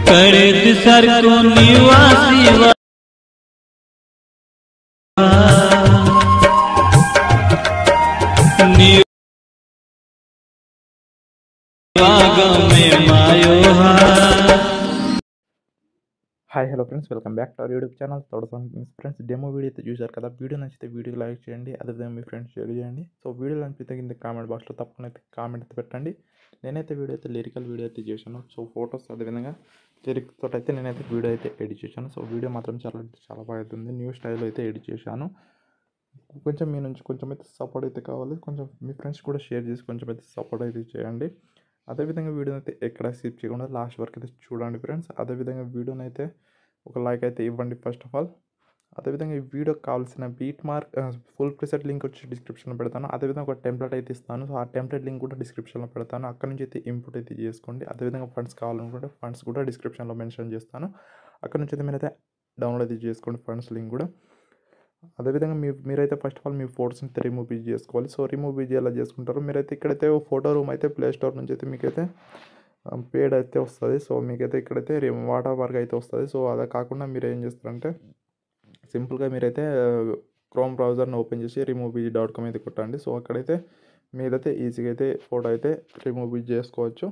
कड़ेद sir को निवासी वा- निवागम में मायो हा hi hello friends welcome back to our YouTube channel తోడసం ఫ్రెండ్స్ డెమో వీడియో అయితే చూశారు కదా వీడియో నచ్చితే వీడియో లైక్ చేయండి అదేవిధంగా మీ ఫ్రెండ్స్ షేర్ చేయండి సో వీడియో నచ్చితే కింద కామెంట్ బాక్స్లో తప్పకుండా అయితే కామెంట్ అయితే పెట్టండి నేనైతే వీడియో అయితే లిరికల్ వీడియో అయితే చేశాను సో ఫొటోస్ అదేవిధంగా లిరిక్స్ తోటి అయితే నేనైతే వీడియో అయితే ఎడిట్ చేశాను సో వీడియో మాత్రం చాలా అంటే చాలా బాగా అవుతుంది న్యూ స్టైల్లో అయితే ఎడిట్ చేశాను కొంచెం మీ నుంచి కొంచెం అయితే సపోర్ట్ అయితే కావాలి కొంచెం మీ ఫ్రెండ్స్ కూడా షేర్ చేసి కొంచెం అయితే సపోర్ట్ అయితే చేయండి అదేవిధంగా వీడియోని అయితే ఎక్కడ స్కిప్ చేయకుండా లాస్ట్ వరకు అయితే చూడండి ఫ్రెండ్స్ అదేవిధంగా వీడియోని అయితే ఒక లైక్ అయితే ఇవ్వండి ఫస్ట్ ఆఫ్ ఆల్ అదేవిధంగా ఈ వీడియోకి కావాల్సిన beat mark full preset link వచ్చి డిస్క్రిప్షన్లో పెడతాను అదేవిధంగా ఒక టెంప్లెట్ అయితే ఇస్తాను సో ఆ టెంప్లెట్ లింక్ కూడా డిస్క్రిప్షన్లో పెడతాను అక్కడ నుంచి అయితే ఇంపుట్ అయితే చేసుకోండి అదేవిధంగా ఫండ్స్ కావాలనుకుంటే ఫండ్స్ కూడా డిస్క్రిప్షన్లో మెన్షన్ చేస్తాను అక్కడ నుంచి అయితే మీరైతే డౌన్లోడ్ అయితే చేసుకోండి ఫండ్స్ లింక్ కూడా అదేవిధంగా మీ మీరైతే ఫస్ట్ ఆఫ్ ఆల్ మీ ఫోటోస్ని అయితే రిమూవ్ చేసుకోవాలి సో రిమూవ్ ఎలా చేసుకుంటారు మీరైతే ఇక్కడైతే ఫోటో రూమ్ అయితే ప్లే స్టోర్ నుంచి అయితే మీకైతే పేడ్ అయితే వస్తుంది సో మీకైతే ఇక్కడైతే వాటర్ పార్క్ అయితే వస్తుంది సో అలా కాకుండా మీరు ఏం చేస్తారంటే సింపుల్గా మీరైతే క్రోమ్ బ్రౌజర్ని ఓపెన్ చేసి రిమూవ్ డాట్ కామ్ అయితే కొట్టండి సో అక్కడైతే మీరైతే ఈజీగా అయితే ఫోటో అయితే రిమూవ్ చేసుకోవచ్చు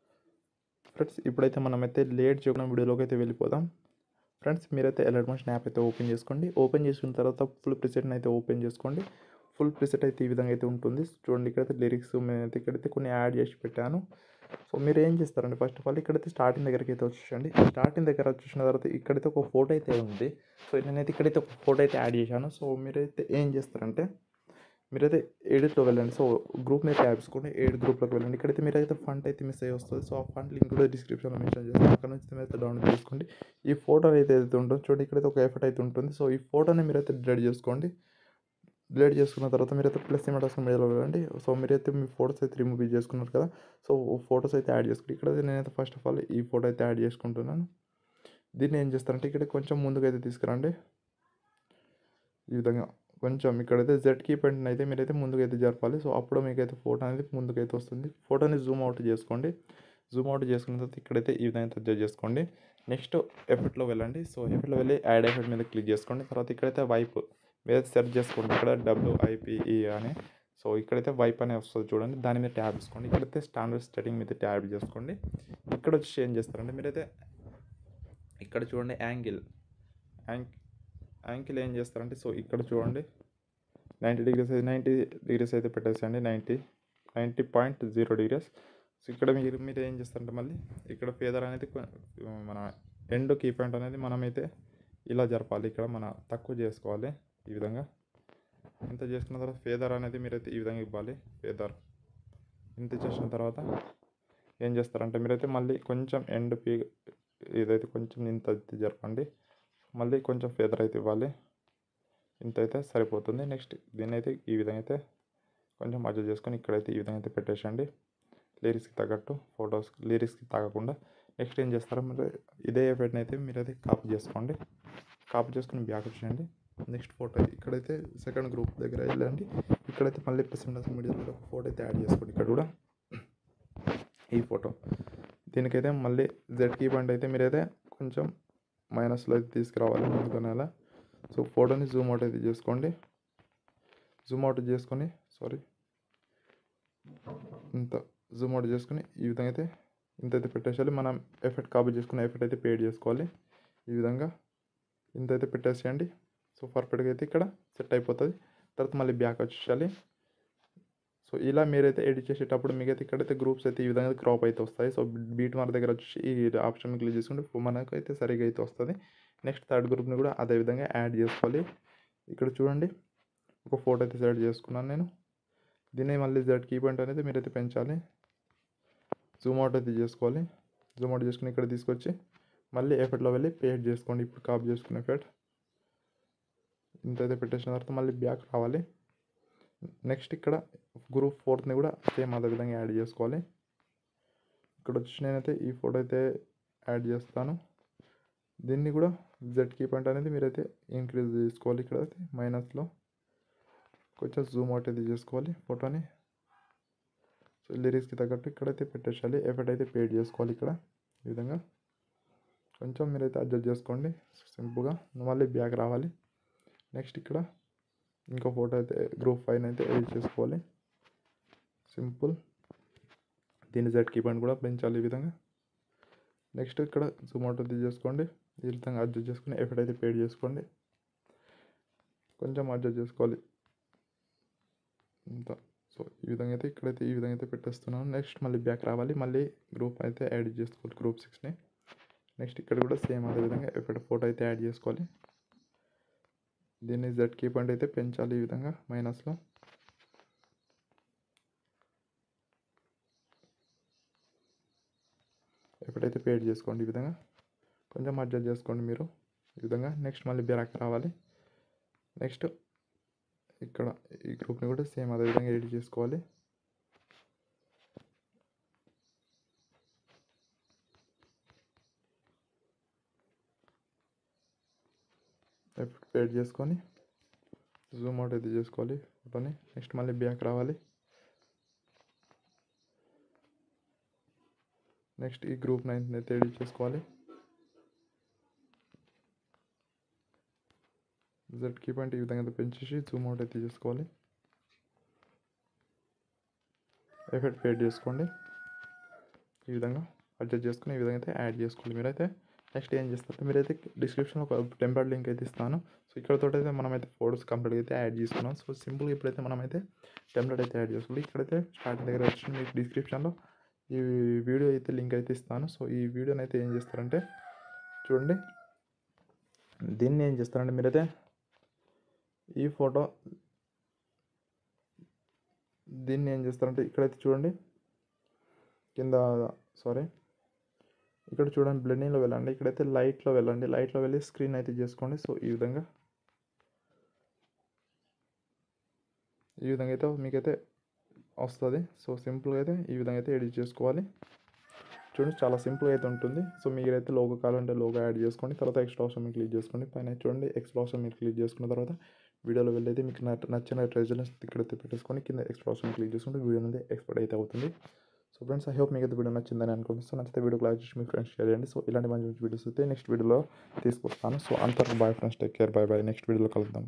ఫ్రెండ్స్ ఇప్పుడైతే మనమైతే లేట్ చేయకుండా వీడియోలోకి అయితే వెళ్ళిపోదాం ఫ్రెండ్స్ మీరైతే ఎలర్ట్ మోషన్ యాప్ అయితే ఓపెన్ చేసుకోండి ఓపెన్ చేసుకున్న తర్వాత ఫుల్ ప్రిసెట్ని అయితే ఓపెన్ చేసుకోండి ఫుల్ ప్రిసెట్ అయితే ఈ విధంగా అయితే ఉంటుంది చూడండి ఇక్కడైతే లిరిక్స్ నేనైతే ఇక్కడైతే కొన్ని యాడ్ చేసి పెట్టాను సో మీరు ఏం చేస్తారండి ఫస్ట్ ఆఫ్ ఆల్ ఇక్కడైతే స్టార్టింగ్ దగ్గరికి అయితే వచ్చేసండి స్టార్టింగ్ దగ్గర వచ్చేసిన తర్వాత ఇక్కడైతే ఒక ఫోటో అయితే ఉంది సో నేనైతే ఇక్కడైతే ఒక ఫోటో అయితే యాడ్ చేశాను సో మీరైతే ఏం చేస్తారంటే మీరైతే ఎడిట్లో వెళ్ళండి సో గ్రూప్ని అయితే యాడ్ చేసుకోండి ఎయిడ్ గ్రూప్లోకి వెళ్ళండి ఇక్కడైతే మీరైతే ఫండ్ అయితే మిస్ అయ్యి వస్తుంది సో ఆ ఫండ్ లింక్ కూడా డిస్క్రిప్షన్లో మెన్షన్ చేస్తాను అక్కడ నుంచి మీరైతే డౌన్లోడ్ చేసుకోండి ఈ ఫోటో అయితే ఏదైతే ఉంటుందో చూడండి ఇక్కడైతే ఒక ఎఫర్ట్ అయితే ఉంటుంది సో ఈ ఫోటోని మీరైతే డిలీట్ చేసుకోండి డిలీట్ చేసుకున్న తర్వాత మీరైతే ప్లస్ ఇమేటస్ మీడియాలో వెళ్ళండి సో మీరైతే మీ ఫోటోస్ అయితే రిమూవ్ చేసుకున్నారు కదా సో ఫోటోస్ అయితే యాడ్ చేసుకోండి ఇక్కడ నేనైతే ఫస్ట్ ఆఫ్ ఆల్ ఈ ఫోటో అయితే యాడ్ చేసుకుంటున్నాను దీన్ని ఏం చేస్తారంటే ఇక్కడ కొంచెం ముందుకు అయితే తీసుకురండి ఈ విధంగా కొంచెం ఇక్కడైతే జెడ్ కీ పెయింట్ అయితే మీరైతే ముందుకైతే జరపాలి సో అప్పుడు మీకైతే ఫోటో అనేది ముందుకైతే వస్తుంది ఫోటోని జూమ్ అవుట్ చేసుకోండి జూమ్ అవుట్ చేసుకున్న తర్వాత ఇక్కడైతే ఈ విధంగా అడ్జస్ట్ చేసుకోండి నెక్స్ట్ ఎఫెక్ట్లో వెళ్ళండి సో ఎఫెక్ట్లో వెళ్ళి యాడ్ ఎఫెక్ట్ మీద క్లిక్ చేసుకోండి తర్వాత ఇక్కడైతే వైప్ మీద సెర్చ్ చేసుకోండి ఇక్కడ డబ్ల్యూఐపిఈ అని సో ఇక్కడైతే వైప్ అనే వస్తుంది చూడండి దాని మీద ట్యాబ్ చేసుకోండి ఇక్కడైతే స్టాండర్డ్ సెట్టింగ్ మీద ట్యాబ్ చేసుకోండి ఇక్కడ వచ్చి ఏం చేస్తారంటే మీరైతే ఇక్కడ చూడండి యాంగిల్ యాంగ్ యాంకిల్ ఏం చేస్తారంటే సో ఇక్కడ చూడండి నైంటీ డిగ్రీస్ అయితే నైంటీ డిగ్రీస్ అయితే పెట్టేసేయండి ninety ninety point zero degrees so ఇక్కడ మీరు మీరు ఏం చేస్తారంటే మళ్ళీ ఇక్కడ ఫేదర్ అనేది కొ- మన ఎండ్ కీ పాయింట్ అనేది మనమైతే ఇలా జరపాలి ఇక్కడ మన తక్కువ చేసుకోవాలి ఈ విధంగా ఇంత చేసుకున్న తర్వాత ఫేదర్ అనేది మీరైతే ఈ విధంగా ఇవ్వాలి ఫేదర్ ఇంత చేసిన తర్వాత ఏం చేస్తారంటే మీరైతే మళ్ళీ కొంచెం ఎండ్ పీ ఇదైతే కొంచెం ఇంత అయితే జరపండి మళ్ళీ కొంచెం ఫేదర్ అయితే ఇవ్వాలి ఇంత అయితే సరిపోతుంది నెక్స్ట్ దీన్ని అయితే ఈ విధంగా అయితే కొంచెం అడ్జస్ట్ చేసుకొని ఇక్కడైతే ఈ విధంగా అయితే పెట్టేసండి లిరిక్స్కి తగ్గట్టు ఫొటోస్ లిరిక్స్కి తగ్గకుండా నెక్స్ట్ ఏం చేస్తారో మీరు ఇదే ఎఫెక్ట్ని అయితే మీరైతే కాపీ చేసుకోండి కాపీ చేసుకుని బ్యాక్ వచ్చేయండి నెక్స్ట్ ఫోటో ఇక్కడైతే సెకండ్ గ్రూప్ దగ్గర వెళ్ళండి ఇక్కడైతే మళ్ళీ ప్రెసెంట్ మీడియాలో ఒక ఫోటో అయితే యాడ్ చేసుకోండి ఇక్కడ కూడా ఈ ఫోటో దీనికైతే మళ్ళీ జెడ్ కీ పాయింట్ అయితే మీరైతే కొంచెం మైనస్లో అయితే తీసుకురావాలి ముందుగానే అలా సో ఫోటోని జూమ్ అవుట్ అయితే చేసుకోండి జూమ్ అవుట్ చేసుకొని సారీ ఇంత జూమ్ అవుట్ చేసుకొని ఈ విధంగా అయితే ఇంత అయితే పెట్టేసేయాలి మనం ఎఫెక్ట్ కాపీ చేసుకున్న ఎఫెక్ట్ అయితే పేడ్ చేసుకోవాలి ఈ విధంగా ఇంత అయితే పెట్టేసేయండి సో పర్ఫెక్ట్గా అయితే ఇక్కడ సెట్ అయిపోతుంది తర్వాత మళ్ళీ బ్యాక్ వచ్చేయాలి సో ఇలా మీరైతే ఎడిట్ చేసేటప్పుడు మీకైతే ఇక్కడైతే గ్రూప్స్ అయితే ఈ విధంగా క్రాప్ అయితే వస్తాయి సో బీట్ మార్క్ దగ్గర వచ్చి ఈ ఆప్షన్ క్లిక్ చేసుకుంటే మనకు అయితే సరిగా అయితే వస్తుంది నెక్స్ట్ థర్డ్ గ్రూప్ని కూడా అదే విధంగా యాడ్ చేసుకోవాలి ఇక్కడ చూడండి ఒక ఫోటో అయితే సెలెక్ట్ చేసుకున్నాను నేను దీన్ని మళ్ళీ జెడ్ కీ పాయింట్ అనేది మీరైతే పెంచాలి జూమ్ అవుట్ అయితే చేసుకోవాలి జూమ్ అవుట్ చేసుకుని ఇక్కడ తీసుకొచ్చి మళ్ళీ ఎఫెక్ట్లో వెళ్ళి పేడ్ చేసుకోండి ఇప్పుడు కాపీ చేసుకున్న ఎఫెక్ట్ ఇంత అయితే పెట్టేసిన తర్వాత మళ్ళీ బ్యాక్ రావాలి నెక్స్ట్ ఇక్కడ గ్రూప్ ఫోర్త్ని కూడా సేమ్ అదే విధంగా యాడ్ చేసుకోవాలి ఇక్కడ వచ్చి నేనైతే ఈ ఫోటో అయితే యాడ్ చేస్తాను దీన్ని కూడా జెడ్ కీ పాయింట్ అనేది మీరైతే ఇంక్రీజ్ చేసుకోవాలి ఇక్కడ అయితే మైనస్లో కొంచెం జూమ్ అవుట్ అయితే చేసుకోవాలి ఫోటోని సో లిరిక్స్కి తగ్గట్టు ఇక్కడైతే పెట్టేసాలి ఎఫెక్ట్ అయితే పేడ్ చేసుకోవాలి ఇక్కడ ఈ విధంగా కొంచెం మీరైతే అడ్జస్ట్ చేసుకోండి సింపుల్గా మళ్ళీ బ్యాక్ రావాలి నెక్స్ట్ ఇక్కడ ఇంకో ఫోటో అయితే గ్రూప్ ఫైవ్ అయితే ఎడిట్ చేసుకోవాలి సింపుల్ దీని జెడ్ కీపాయింట్ కూడా పెంచాలి ఈ విధంగా నెక్స్ట్ ఇక్కడ జూమ్ అవుట్ తీసేసుకోండి ఈ విధంగా అడ్జస్ట్ చేసుకుని ఎఫెక్ట్ అయితే పేడ్ చేసుకోండి కొంచెం అడ్జస్ట్ చేసుకోవాలి ఇంత సో ఈ విధంగా అయితే ఇక్కడైతే ఈ విధంగా అయితే పెట్టేస్తున్నాను నెక్స్ట్ మళ్ళీ బ్యాక్ రావాలి మళ్ళీ గ్రూప్ అయితే యాడ్ చేసుకోవాలి గ్రూప్ సిక్స్ని నెక్స్ట్ ఇక్కడ కూడా సేమ్ అదే విధంగా ఎఫెక్ట్ ఫోటో అయితే యాడ్ చేసుకోవాలి దీన్ని జెడ్ కీ పాయింట్ అయితే పెంచాలి ఈ విధంగా మైనస్లో ఎప్పుడైతే పేడ్ చేసుకోండి ఈ విధంగా కొంచెం అడ్జస్ట్ చేసుకోండి మీరు ఈ విధంగా నెక్స్ట్ మళ్ళీ బ్యాక్ రావాలి నెక్స్ట్ ఇక్కడ ఈ గ్రూప్ని కూడా సేమ్ అదే విధంగా ఎడిట్ చేసుకోవాలి ఎఫెక్ట్ పేడ్ చేసుకొని జూమ్ అవుట్ అయితే చేసుకోవాలి ఫోటోని నెక్స్ట్ మళ్ళీ బ్యాక్ రావాలి నెక్స్ట్ ఈ గ్రూప్ నైన్ అయితే ఎడిట్ చేసుకోవాలి జెడ్ కీ పాయింట్ ఈ విధంగా అయితే పెంచేసి జూమ్ అవుట్ అయితే చేసుకోవాలి ఎఫెక్ట్ పేడ్ చేసుకోండి ఈ విధంగా అడ్జస్ట్ చేసుకుని ఈ విధంగా అయితే యాడ్ చేసుకోవాలి మీరైతే నెక్స్ట్ ఏం చేస్తారంటే మీరైతే డిస్క్రిప్షన్లో ఒక టెంపర్ లింక్ అయితే ఇస్తాను సో ఇక్కడతో అయితే మనమైతే ఫోటోస్ కంప్లీట్గా అయితే యాడ్ చేసుకున్నాం సో సింపుల్గా ఇప్పుడైతే మనమైతే టెంప్లెట్ అయితే యాడ్ చేసుకోవాలి ఇక్కడైతే స్టార్టింగ్ దగ్గర వచ్చి మీకు డిస్క్రిప్షన్లో ఈ వీడియో అయితే లింక్ అయితే ఇస్తాను సో ఈ వీడియోని అయితే ఏం చేస్తారంటే చూడండి దీన్ని ఏం చేస్తారంటే మీరైతే ఈ ఫోటో దీన్ని ఏం చేస్తారంటే ఇక్కడైతే చూడండి కింద సారీ ఇక్కడ చూడండి బ్లెండింగ్లో వెళ్ళండి ఇక్కడైతే లైట్లో వెళ్ళండి లైట్లో వెళ్ళి స్క్రీన్ అయితే చేసుకోండి సో ఈ విధంగా ఈ విధంగా అయితే మీకైతే వస్తుంది సో సింపుల్గా అయితే ఈ విధంగా అయితే ఎడిట్ చేసుకోవాలి చూడండి చాలా సింపుల్గా అయితే ఉంటుంది సో మీరైతే లోగో కావాలంటే లోగో యాడ్ చేసుకోండి తర్వాత ఎక్స్ట్రా ఆప్షన్ మీరు క్లిక్ చేసుకోండి పైన చూడండి ఎక్స్ట్రా ఆప్షన్ మీరు క్లిక్ చేసుకున్న తర్వాత వీడియోలో వెళ్ళైతే మీకు నచ్చ- నచ్చిన ట్రెజర్స్ ఇక్కడైతే పెట్టేసుకొని కింద ఎక్స్ట్రా ఆప్షన్ క్లిక్ చేసుకుంటే వీడియో అనేది ఎక్స్పోర్ట్ అయితే అవుతుంది సో ఫ్రెండ్స్ ఐ హోప్ మీకు అయితే వీడియో నచ్చిందని అనుకుంటున్నాను సో నచ్చితే వీడియో క్లాస్ చేసి మీ ఫ్రెండ్స్ షేర్ చేయండి సో ఇలాంటి మంచి మంచి వీడియోస్ అయితే నెక్స్ట్ వీడియోలో తీసుకొస్తాను సో అంతవరకు bye friends take care bye bye next వీడియోలో కలుద్దాం